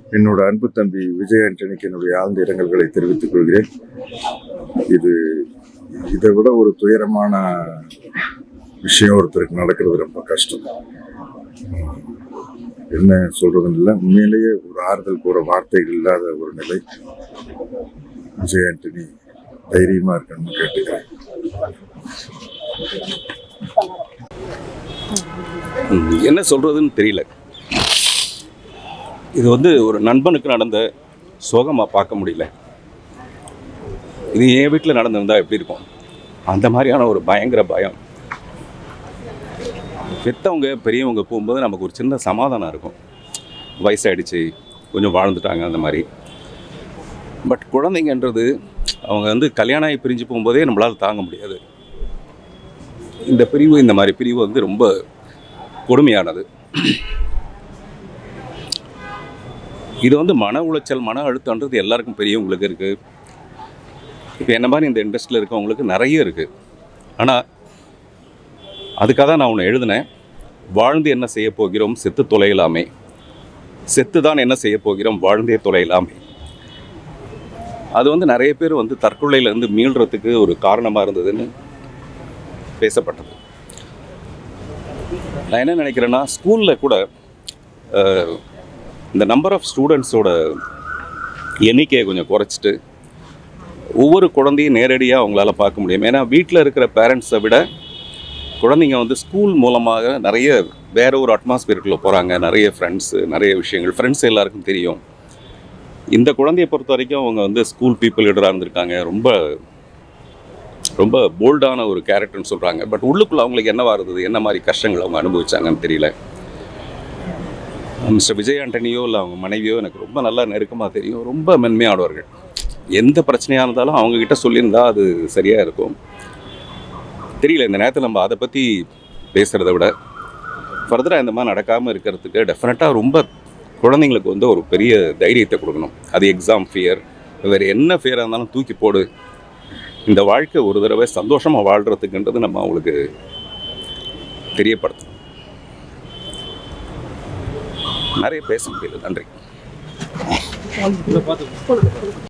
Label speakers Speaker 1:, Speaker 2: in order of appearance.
Speaker 1: என்னோட அன்பு தம்பி விஜய் ஆண்டனிக்கு என்னுடைய ஆழ்ந்த இரங்கல்களை தெரிவித்துக் கொள்கிறேன் இது இதை விட ஒரு துயரமான விஷயம் ஒருத்தருக்கு நடக்கிறது ரொம்ப கஷ்டம் என்ன சொல்றதுன்னு இல்லை உண்மையிலேயே ஒரு ஆறுதல் கூற வார்த்தைகள் இல்லாத ஒரு நிலை விஜய் ஆண்டனி தைரியமா இருக்கணும்னு கேட்டுக்கிறேன்
Speaker 2: ம், என்ன சொல்கிறதுன்னு தெரியல இது வந்து ஒரு நண்பனுக்கு நடந்த சோகமாக பார்க்க முடியல இது என் வீட்டில் நடந்திருந்தா எப்படி இருக்கும் அந்த மாதிரியான ஒரு பயங்கர பயம் பெத்தவங்க பெரியவங்க போகும்போது நமக்கு ஒரு சின்ன சமாதானம் இருக்கும் வயசாயிடுச்சு கொஞ்சம் வாழ்ந்துட்டாங்க அந்த மாதிரி பட் குழந்தைங்கன்றது அவங்க வந்து கல்யாணம் ஆகி பிரிஞ்சு போகும்போதே நம்மளால் தாங்க முடியாது இந்த பிரிவு இந்த மாதிரி பிரிவு வந்து ரொம்ப கொடுமையானது இது வந்து மன உளைச்சல் மன அழுத்தம்ன்றது எல்லாருக்கும் பெரியவங்களுக்கு இருக்குது இப்போ என்ன மாதிரி இந்த இண்டஸ்ட்ரியில் இருக்கவங்களுக்கு நிறைய இருக்குது ஆனால் அதுக்காக தான் நான் ஒன்று எழுதினேன் வாழ்ந்து என்ன செய்ய போகிறோம் செத்து தொலையலாமே செத்து தான் என்ன செய்ய போகிறோம் வாழ்ந்தே தொலையலாமே அது வந்து நிறைய பேர் வந்து தற்கொலையிலேருந்து மீள்றதுக்கு ஒரு காரணமாக இருந்ததுன்னு பேசப்பட்டது நான் என்ன நினைக்கிறேன்னா ஸ்கூலில் கூட அஹ், இந்த நம்பர் ஆஃப் ஸ்டூடெண்ட்ஸோட எண்ணிக்கையை கொஞ்சம் குறைச்சிட்டு ஒவ்வொரு குழந்தையும் நேரடியாக அவங்களால பார்க்க முடியும் ஏன்னா வீட்டில் இருக்கிற பேரண்ட்ஸை விட குழந்தைங்க வந்து ஸ்கூல் மூலமாக நிறைய வேற ஒரு அட்மாஸ்பியருக்குள்ளே போகிறாங்க நிறைய ஃப்ரெண்ட்ஸு நிறைய விஷயங்கள் ஃப்ரெண்ட்ஸ் எல்லாருக்கும் தெரியும் இந்த குழந்தைய பொறுத்த வரைக்கும் அவங்க வந்து ஸ்கூல் பீப்புள் லீடராக இருந்திருக்காங்க ரொம்ப ரொம்ப போல்டான ஒரு கேரக்டர்னு சொல்கிறாங்க பட் உள்ளுக்குள்ள அவங்களுக்கு என்னவா இருந்தது என்ன மாதிரி கஷ்டங்கள் அவங்க அனுபவிச்சாங்கன்னு தெரியல மிஸ்டர் விஜய் ஆண்டனியோ இல்லை அவங்க மனைவியோ எனக்கு ரொம்ப நல்லா நெருக்கமாக தெரியும் ரொம்ப மென்மையானவர்கள் எந்த பிரச்சனையாக இருந்தாலும் அவங்கக்கிட்ட சொல்லியிருந்தா அது சரியாக இருக்கும் தெரியல இந்த நேரத்தில் நம்ம அதை பற்றி பேசுகிறத விட ஃபர்தராக இந்த மாதிரி நடக்காமல் இருக்கிறதுக்கு டெஃபினட்டாக ரொம்ப குழந்தைங்களுக்கு வந்து ஒரு பெரிய தைரியத்தை கொடுக்கணும் அது எக்ஸாம் ஃபியர் வேறு என்ன ஃபியராக இருந்தாலும் தூக்கி போடு இந்த வாழ்க்கை ஒரு தடவை சந்தோஷமாக வாழ்கிறதுக்குன்றது நம்ம அவங்களுக்கு தெரியப்படுத்தணும் நிறைய பேச முடியல நன்றி